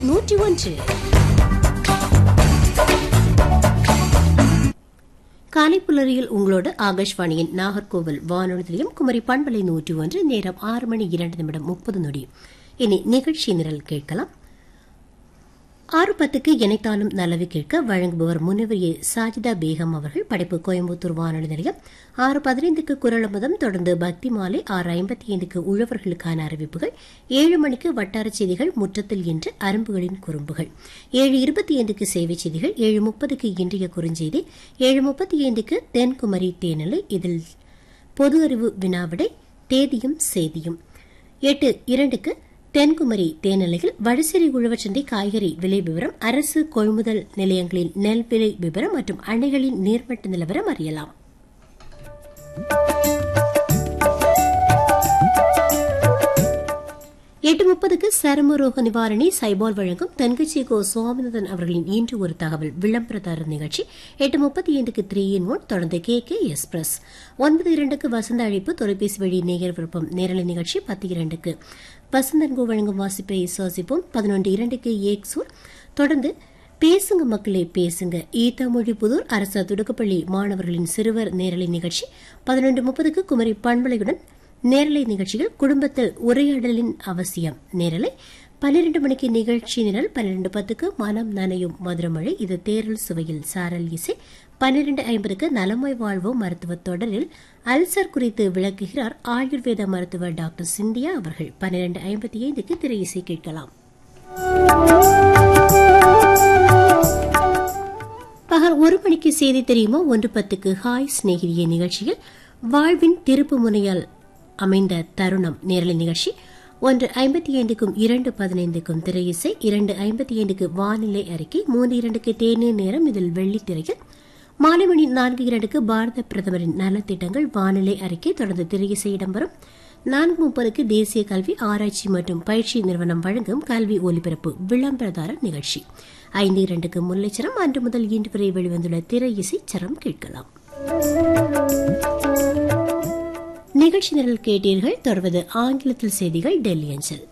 நூற்றி ஒன்று காலை புலரியில் உங்களோடு ஆகாஷ்வாணியின் நாகர்கோவில் வானொலி நிலையம் குமரி பண்பலை நூற்றி ஒன்று நேரம் ஆறு மணி இரண்டு நிமிடம் முப்பது நொடி இனி நிகழ்ச்சி நிரல் கேட்கலாம் ஆறு பத்துக்கு இணைத்தாலும் நல்லவை கேட்க வழங்குபவர் முனைவர் ஏ சாஜிதா பேகம் அவர்கள் படைப்பு கோயம்புத்தூர் வானொலி நிலையம் ஆறு பதினைந்துக்கு குரல் அமுதம் தொடர்ந்து பக்தி மாலை ஆறு ஐம்பத்தி ஐந்துக்கு உழவர்களுக்கான அறிவிப்புகள் ஏழு மணிக்கு வட்டார செய்திகள் முற்றத்தில் என்று அரும்புகளின் குறும்புகள் ஏழு இருபத்தி ஐந்துக்கு சேவை செய்திகள் ஏழு முப்பதுக்கு இன்றைய குறுஞ்செய்தி ஏழு முப்பத்தி ஐந்துக்கு தென்குமரி தேனிலை இதில் பொது அறிவு வினாவிடை தேதியும் செய்தியும் எட்டு இரண்டுக்கு தென்குமரி தேனிலையில் வடசேரி உழவச்சந்தை காய்கறி விலை விவரம் அரசு கொள்முதல் நிலையங்களின் நெல் விலை விவரம் மற்றும் அணைகளின் நீர்மட்ட நிலவரம் அறியலாம் எட்டு முப்பதுக்கு சருமரோக நிவாரணி சைபால் வழங்கும் தென்கட்சி கோ சுவாமிநாதன் அவர்களின் இன்று ஒரு தகவல் விளம்பரதாரர் நிகழ்ச்சி எட்டு முப்பத்தி ஐந்துக்கு த்ரீ இன் ஒன் தொடர்ந்து கே கே எக்ஸ்பிரஸ் ஒன்பது இரண்டுக்கு வசந்த அழைப்பு தொலைபேசி வழி நேயர் விருப்பம் நேரலை நிகழ்ச்சி பத்து இரண்டுக்கு வசந்தன்கோ வழங்கும் வாசிப்பை சுவாசிப்போம் பதினொன்று இரண்டுக்கு ஏக்சூர் தொடர்ந்து பேசுங்க மக்களே பேசுங்க ஈத்தாமொழி புதூர் அரசு துடுக்கப்பள்ளி மாணவர்களின் சிறுவர் நேரலை நிகழ்ச்சி பதினொன்று முப்பதுக்கு குமரி பண்பலையுடன் நேரலை நிகழ்ச்சிகள் குடும்பத்தில் உரையாடலின் அவசியம் நேரலை பன்னிரண்டு மணிக்கு நிகழ்ச்சி நிரல் பன்னிரண்டு பத்துக்கு மனம் நனையும் மதுரமழை இது தேரல் சுவையில் சாரல் இசை பன்னிரண்டு ஐம்பதுக்கு நலமாய் வாழ்வோம் மருத்துவ தொடரில் அல்சர் குறித்து விளக்குகிறார் ஆயுர்வேத மருத்துவர் டாக்டர் சிந்தியா அவர்கள் பன்னிரண்டு ஐம்பத்தி ஐந்துக்கு திரை இசை கேட்கலாம் பகல் ஒரு மணிக்கு செய்தி தெரியுமா ஒன்று பத்துக்கு ஹாய் சிநேகிதிய நிகழ்ச்சியில் வாழ்வின் திருப்பு முனையால் அமைந்த தருணம் நேரலை நிகழ்ச்சி ஒன்று ஐம்பத்தி ஐந்துக்கும் இரண்டு பதினைந்துக்கும் திரையிசை இரண்டு ஐம்பத்தி ஐந்துக்கு வானிலை அறிக்கை மூன்று இரண்டுக்கு தேநீர் நேரம் இதில் வெள்ளித்திரையில் மாலை மணி நான்கு இரண்டுக்கு பாரத பிரதமரின் நலத்திட்டங்கள் வானிலை அறிக்கை தொடர்ந்து திரையிசை இடம்பெறும் நான்கு முப்பதுக்கு தேசிய கல்வி ஆராய்ச்சி மற்றும் பயிற்சி நிறுவனம் வழங்கும் கல்வி ஒலிபரப்பு விளம்பரதார நிகழ்ச்சி ஐந்து இரண்டுக்கு முல்லைச்சரம் அன்று முதல் இன்று வரை வெளிவந்துள்ள திரை இசை சரம் கேட்கலாம் நிகழ்ச்சி நிரல் கேட்டீர்கள் தொடர்வது ஆங்கிலத்தில் செய்திகள் டெல்லி அஞ்சல்